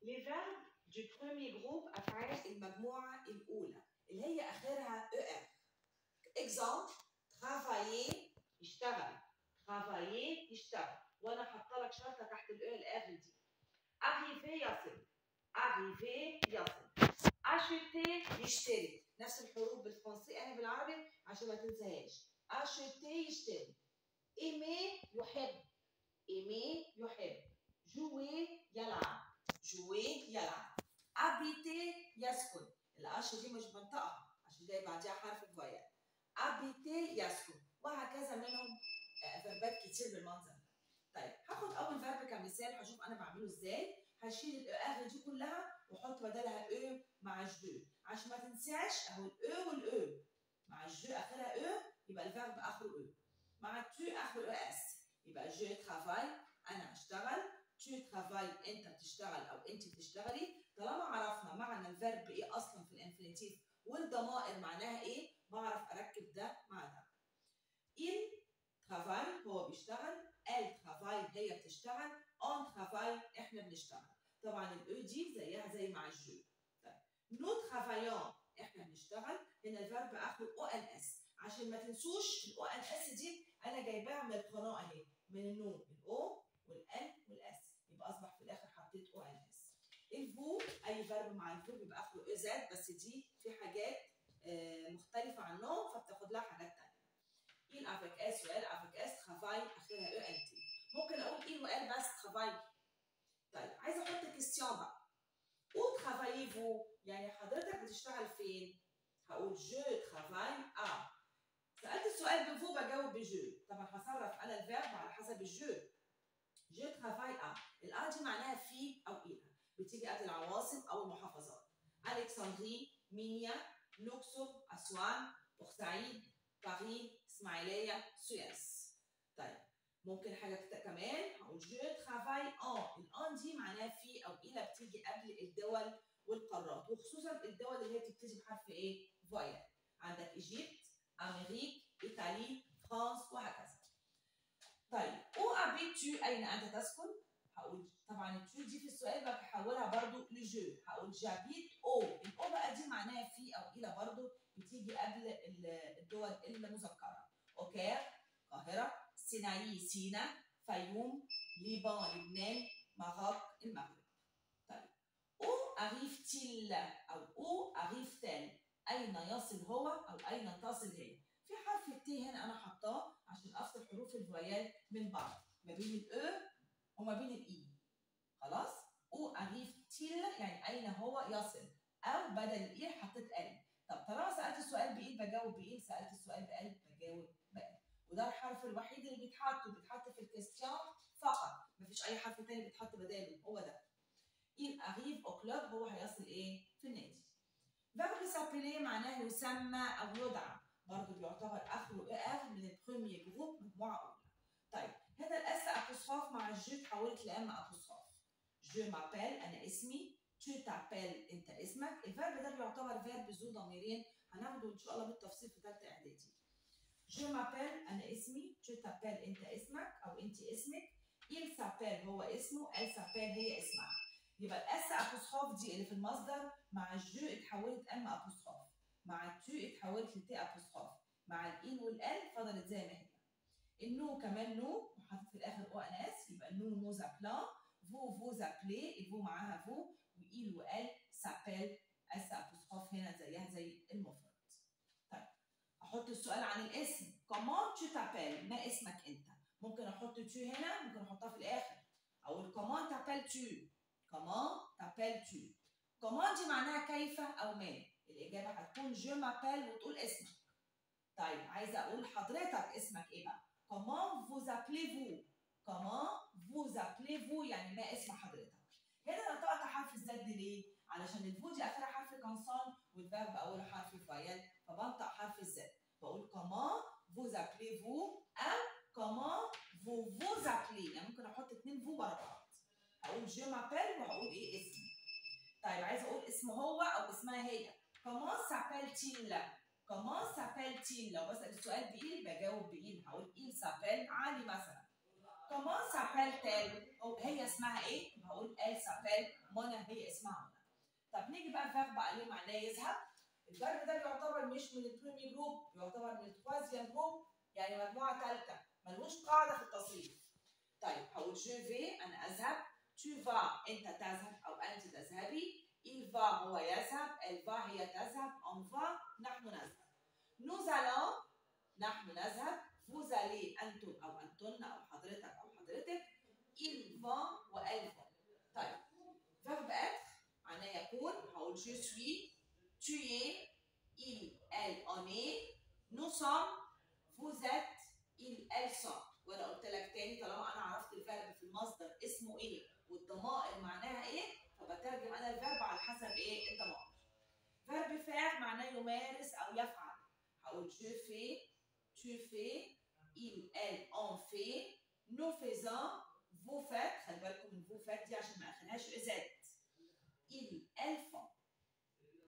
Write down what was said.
Les verbes du premier groupe أفعال المجموعة الأولى اللي هي آخرها ER. Exemple, travailler يشتغل travailler يشتغل وانا حاطه لك شرطه تحت الاو الاخر دي arriver يصل arriver يصل acheter يشتري نفس الحروف بالفرنسي أنا بالعربي عشان ما تنساهاش acheter يشتري aimer يحب aimer يحب jouer يلعب jouer يلعب habiter يسكن القش دي مش منطقة عشان جاي بعديها حرف فويال habiter يسكن وهكذا منهم آه، فيربات كتير بالمنظر ده. طيب هاخد اول فيرب كمثال هشوف انا بعمله ازاي هشيل الاو دي كلها واحط بدلها او مع جو عشان ما تنساش اهو الاو والاو مع الجو اخرها او يبقى الفيرب اخره او مع التو اخره او اس يبقى جو ترافاي انا اشتغل تو ترافاي انت بتشتغل او انت بتشتغلي طالما عرفنا معنى الفيرب ايه اصلا في الانفينيتيف والضمائر معناها ايه بعرف اركب ده مع ده il travaille هو بيشتغل elle travaille هي بتشتغل on travaille احنا بنشتغل طبعا الاو دي زيها زي مع الجو طيب nous travaillons احنا بنشتغل هنا الفيرب اخره او ان اس عشان ما تنسوش الاو ان اس دي انا جايباها من القناه اهي من النون الاو والان والاس يبقى اصبح في الاخر حطيت او ان اس الفو اي فيرب مع الفو بيبقى اخره او زاد بس دي في حاجات آه، مختلفه عنهم فبتاخد لها حاجات تانية il avec s و l avec s travaille اخرها او ان تي ممكن اقول il و l بس travaille طيب عايزه احط كيستيون بقى où travaillez-vous يعني حضرتك بتشتغل فين هقول je travaille à سالت السؤال بفو بجاوب بجو طبعا هصرف انا الفيرب على حسب الجو je travaille à الآ دي معناها في او الى بتيجي قبل العواصم او المحافظات الكسندري مينيا لوكسور اسوان بورسعيد باريس اسماعيليه سويس طيب ممكن حاجه كده كمان هقول جو ترافاي ان الان دي معناها في او الى بتيجي قبل الدول والقارات وخصوصا الدول اللي هي بتبتدي بحرف ايه فويال عندك ايجيبت امريك ايطالي فرنسا وهكذا طيب او ابيتو اين انت تسكن هقول طبعا التو دي في السؤال بحولها برضو لجو هقول جابيت او الاو بقى دي معناها في او الى برضو بتيجي قبل ال- الدول المذكره اوكير القاهره سيناء سينا فيوم ليبان لبنان مغرب المغرب طيب او arrive-t-il او او arrive-t-elle اين يصل هو او اين تصل هي في حرف التي هنا انا حطاه عشان افصل حروف الفويال من بعض ما بين الاو وما بين الاي خلاص او arrive-t-il يعني اين هو يصل او بدل الاي حطيت ال طب طالما سالت السؤال بايه بجاوب بايه سالت السؤال بقلب بجاوب بقلب وده الحرف الوحيد اللي بيتحط وبيتحط في الكيستيون فقط مفيش اي حرف تاني بيتحط بداله هو ده il arrive au club هو هيصل ايه في النادي verbe s'appeler معناه يسمى او يدعى برضه بيعتبر اخره ار من البريمير جروب مجموعه اولى طيب هنا الاس ابوستروف مع الجو اتحولت لام ابوستروف جو مابيل انا اسمي تو تابيل انت اسمك الفيرب ده بيعتبر فيرب ذو ضميرين هناخده ان شاء الله بالتفصيل في ثالثه اعدادي جو مابيل انا اسمي تو تابيل انت اسمك او انت اسمك il s'appelle هو اسمه elle s'appelle هي اسمها يبقى الاس ابوستروف دي اللي في المصدر مع الجو اتحولت ام ابوستروف مع التو اتحولت لتي ابوستروف مع الان والال فضلت زي ما هي النو كمان نو وحطيت في الاخر او ان اس يبقى نو نو زابلان فو فو زابلي الفو معاها فو وإيل وال سابيل اس ابوستروف هنا زيها زي المفرد طيب احط السؤال عن الاسم كومون تو تابيل ما اسمك انت ممكن احط تو هنا ممكن احطها في الاخر اقول كومون تابيل تو كومون تابيل تو كومون دي معناها كيف او ما الاجابه هتكون جو مابيل وتقول اسمك طيب عايزه اقول حضرتك اسمك ايه بقى كومون فوز ابليفو كومون فوز ابليفو يعني ما اسم حضرتك هنا نطقت حرف الزد ليه علشان الفو دي اخرها حرف كونسون والفيرب اولها حرف فايل فبنطق حرف الزد بقول كومون فوز ابليفو او كومون فو فوز ابلي يعني ممكن احط اتنين فو ورا بعض هقول جو مابيل وهقول ايه اسمي طيب عايزه اقول اسمه هو او اسمها هي كومون سابيل-تيل كومون سابيل-تيل لو بسال السؤال بايه بجاوب بايه هقول il s'appelle علي مثلا كمان سابيل تال أو هي اسمها ايه؟ هقول ال سابيل منى هي اسمها منى طب نيجي بقى الفيرب بقى ليه معناه يذهب الفيرب ده يعتبر مش من البريمي جروب يعتبر من التوازيام جروب يعني مجموعه ثالثه ملوش قاعده في التصريف طيب هقول جو في انا اذهب tu vas انت تذهب او انت تذهبي il va هو يذهب elle va هي تذهب on va نحن نذهب nous allons نحن نذهب vous allez انتم او انتن او حضرتك او حضرتك il va و elle va طيب verbe être معناه يكون هقول je suis tu es il elle on est nous sommes vous êtes il elle sont وانا قلت لك تاني طالما انا عرفت الفرق في المصدر اسمه ايه والضمائر معناها ايه فبترجم انا الفيرب على حسب ايه الضمائر فيرب فاعل معناه يمارس او يفعل هقول je fais tu fais il elle on fait nous faisons vous faites خلي بالكم من vous faites دي عشان ما اخدهاش ازاي